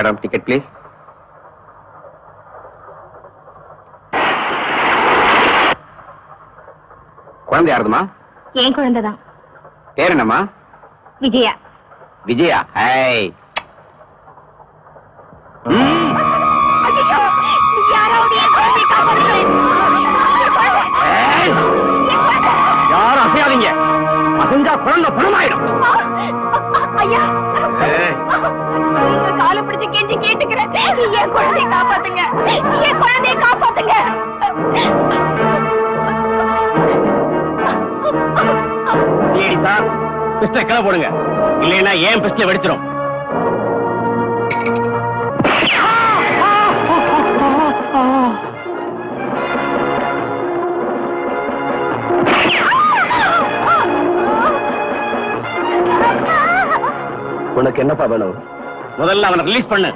Madam ticket please குழந்தை யாருதுமா என் குழந்தைதான் பேர் என்னம்மா விஜயா விஜயா ஹாய் ம். யாராவது என் குழந்தையை காப்பாத்துங்களேன். ஏய், யாரும் அசையாதீங்க அசைஞ்சா குழந்தை பணமாயிடும் ஐயா ஏய். உங்க காலை பிடிச்சு கெஞ்சி கேட்டுக்கிறேன் என் குழந்தையை காப்பாத்துங்க என் குழந்தையை காப்பாத்துங்க ஏடி சார் பிஸ்டல் கிளை போடுங்க இல்லைன்னா ஏன் பிஸ்டல் வெடிச்சிரும் உனக்கு என்னப்பா வேணும் முதல்ல அவனை ரிலீஸ் பண்ணு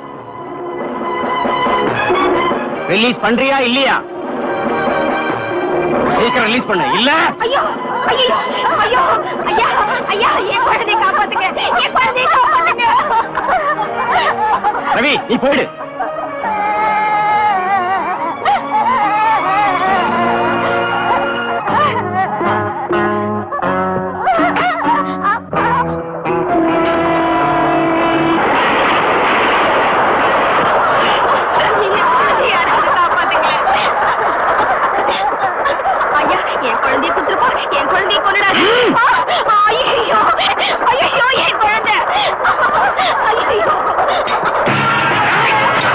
ரிலீஸ் பண்றியா இல்லையா சீக்கிரம் ரிலீஸ் பண்ணு இல்ல ஐயோ ஐயோ ஐயோ ஐயா ஐயா என் குழந்தையை காப்பாத்துங்க என் குழந்தையை காப்பாத்துங்க ரவி நீ போயிடு யாராவது காப்பாத்துங்க ஐயா என் குழந்தைய குத்துருப்பா என் குழந்தைய கொண்டுடாது ஐயோ ஐயோ என் குழந்தை ஐயோ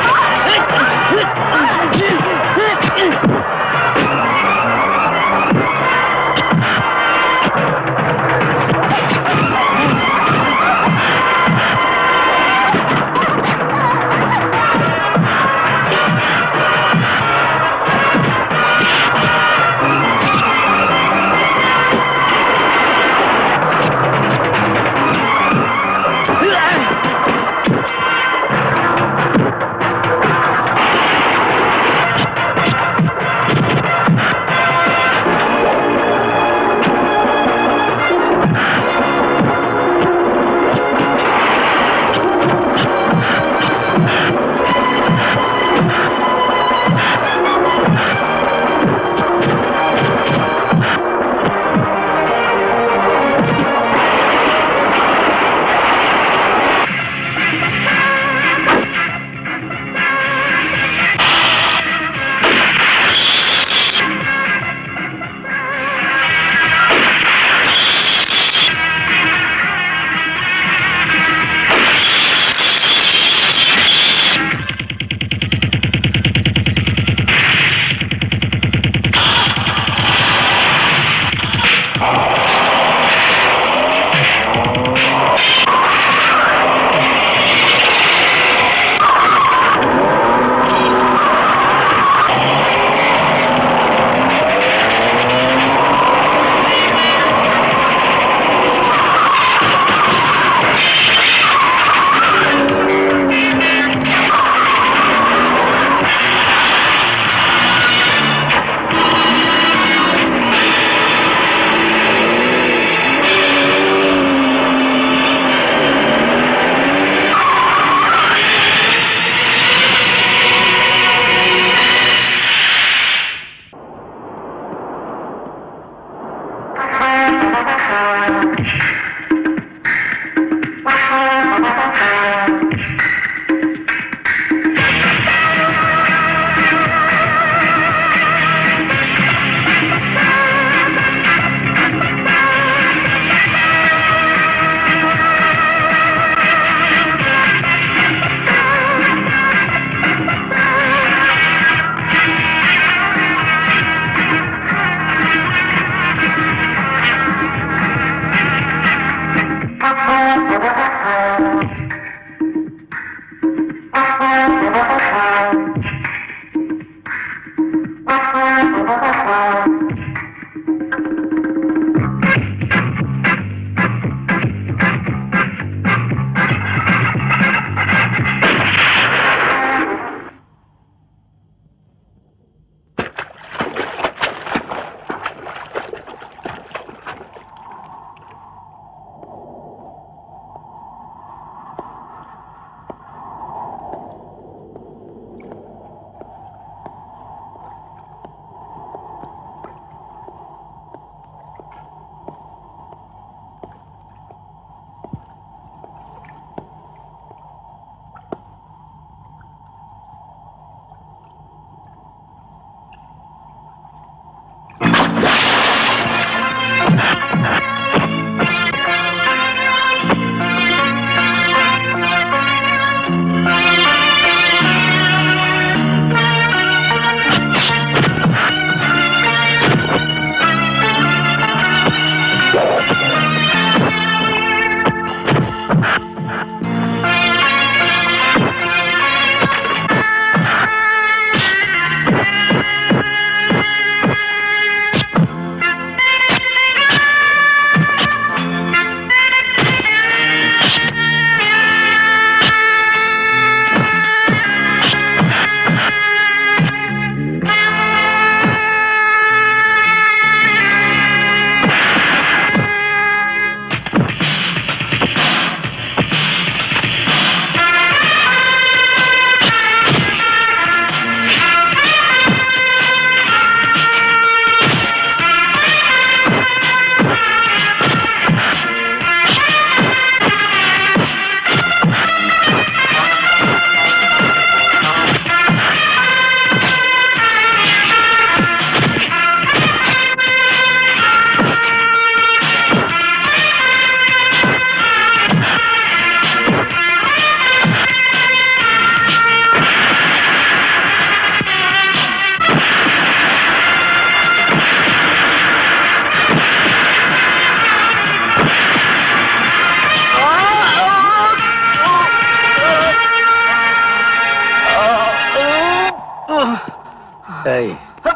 ஏய்,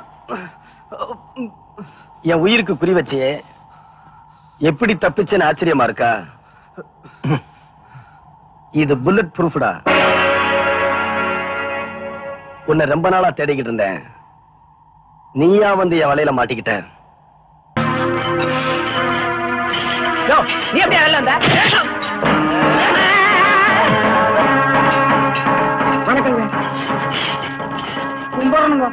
என் உயிருக்கு குறி வச்சியே எப்படி தப்பிச்சேன்னு ஆச்சரியமா இருக்கா இது புல்லட் ப்ரூஃப்டா உன்னை ரொம்ப நாளா தேடிக்கிட்டு இருந்தேன் நீயா வந்து என் வலையில மாட்டிக்கிட்ட யோ, நீ எப்படி வெளில வந்த வணக்கங்க கும்பிடணுங்க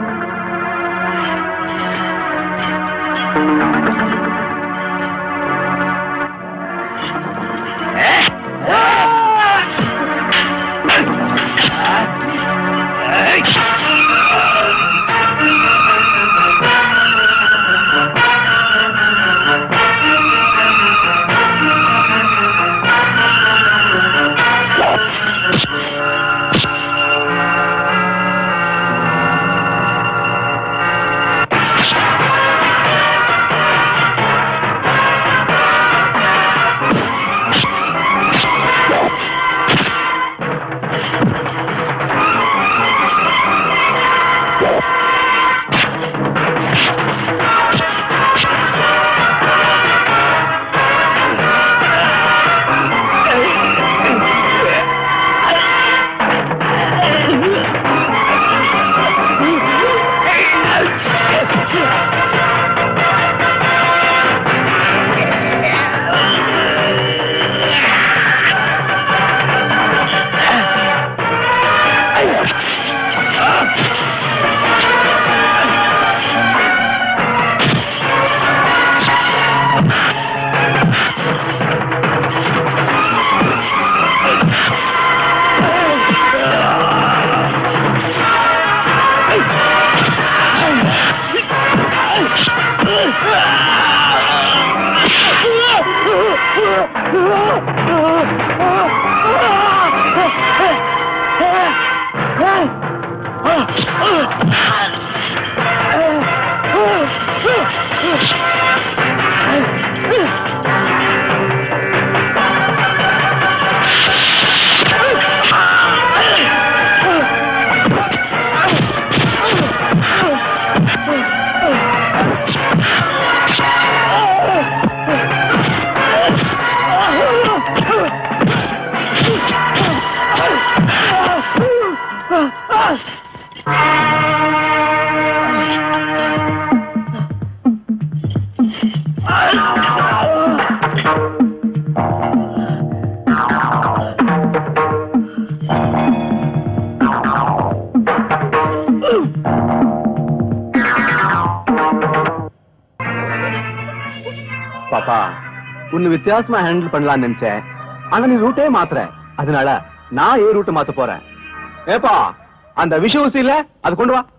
பாப்பா உன்னை வித்தியாசமா ஹேண்டில் பண்ணலாம்னு நினைச்சேன் ஆனா நீ ரூட்டே மாத்துற அதனால நான் ஏ ரூட் மாத்த போறேன் ஏப்பா அந்த விஷ ஊசி இல்ல அது கொண்டு வா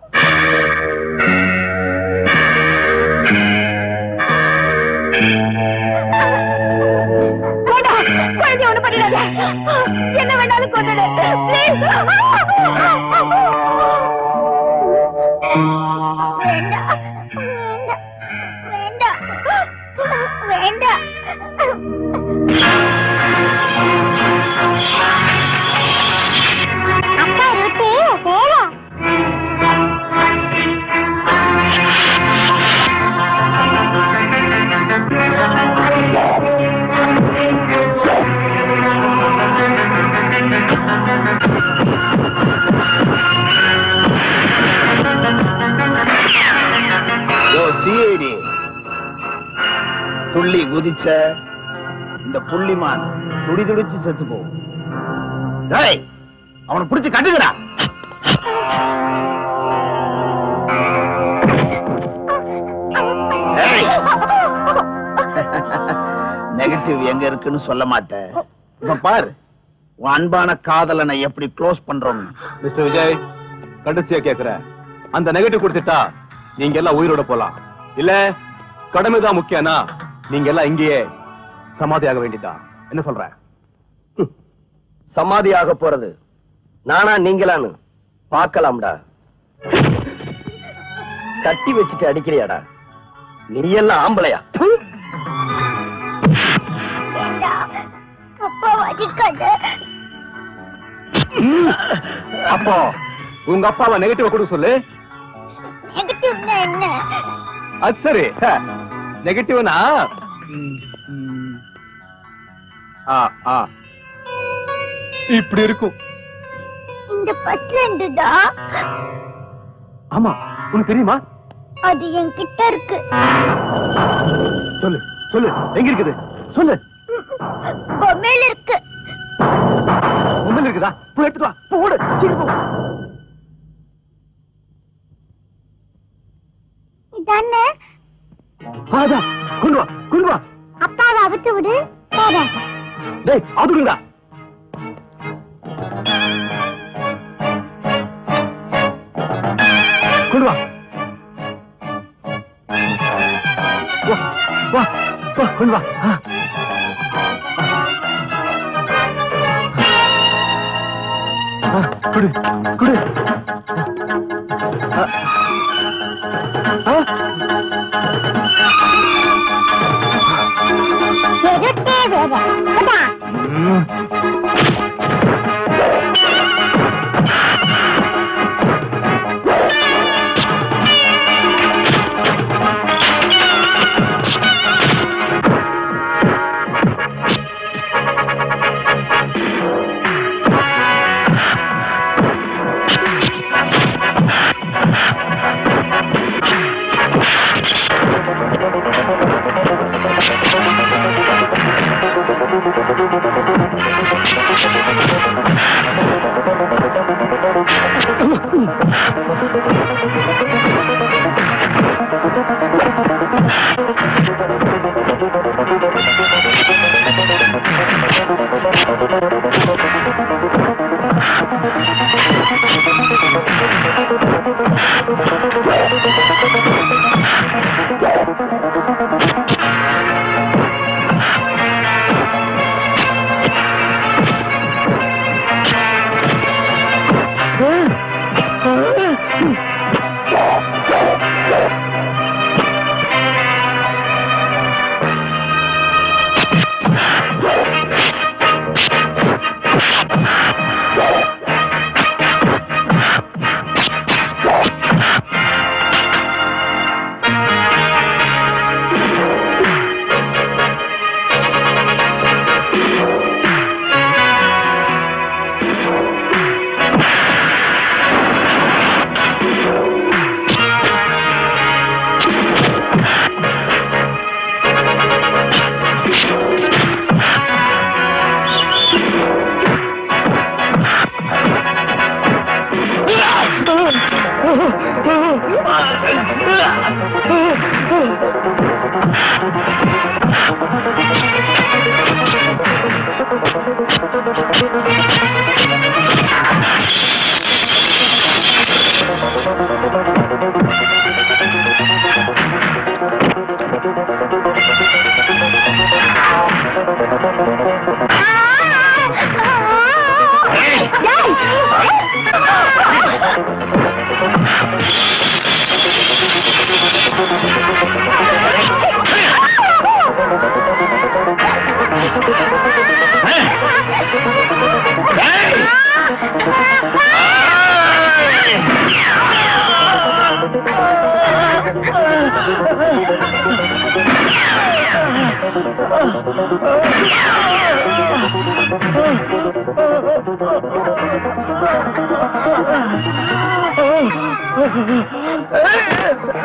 வேண்டாம் குழந்தை ஒண்ணு பண்ணிடாத என்ன வேணாலும் கொண்டுடு ப்ளீஸ் வேண்டாம் வேண்டாம் வேண்டாம் அப்பா ரூட்டு வேணாம் சிஐடி துள்ளி குதிச்ச இந்த புள்ளிமான் துடி துடிச்சு செத்து போகும் டேய் அவனை பிடிச்சு கட்டுங்கடா ஏய். நெகட்டிவ் எங்க இருக்குன்னு சொல்ல மாட்டேன் இப்ப பாரு உன் அன்பான காதலனை எப்படி க்ளோஸ் பண்றோம் மிஸ்டர் விஜய் கடைசியா கேக்குறேன் அந்த நெகட்டிவ் கொடுத்துட்டா நீங்க எல்லாம் உயிரோட போலாம் இல்ல கடமைதான் முக்கியம்னா நீங்க எல்லாம் இங்கேயே சமாதியாக வேண்டியதா என்ன சொல்ற சமாதியாக போறது நானா நீங்களான்னு பார்க்கலாம்டா கட்டி வச்சுட்டு அடிக்கிறியாடா நீ எல்லாம் ஆம்பளையா ப்பு. வேண்டாம் அப்பா வலிக்காத அப்போ உங்க அப்பாவை நெகட்டிவ் கொடுக்க சொல்லு என்ன அது சரி நெகட்டிவ்னா ஆ ஆ இப்படி இருக்கும் இந்த ஃபர்ஸ்ட் ரெண்டு தான் ஆமா உனக்கு தெரியுமா அது என்கிட்ட இருக்கு சொல்லு சொல்லு எங்க இருக்குது சொல்லு பொம்மையில இருக்கு உண்மையில இருக்குதா போய் எடுத்துட்டு வா போ, ஓடு சீக்கிரம் போ. இதானே ஆ, அதான். கொண்டு வா கொண்டு வா அப்பாவை அவிச்சு விடு போறேன் டேய் அதுடுங்கடா கொண்டு வா வா வா வா கொண்டு வா ஆ. ஆ, குடு குடு ஆ. ஆ. எதுட்டே வேற அதான் ம்.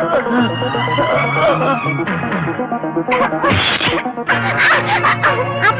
அப்பா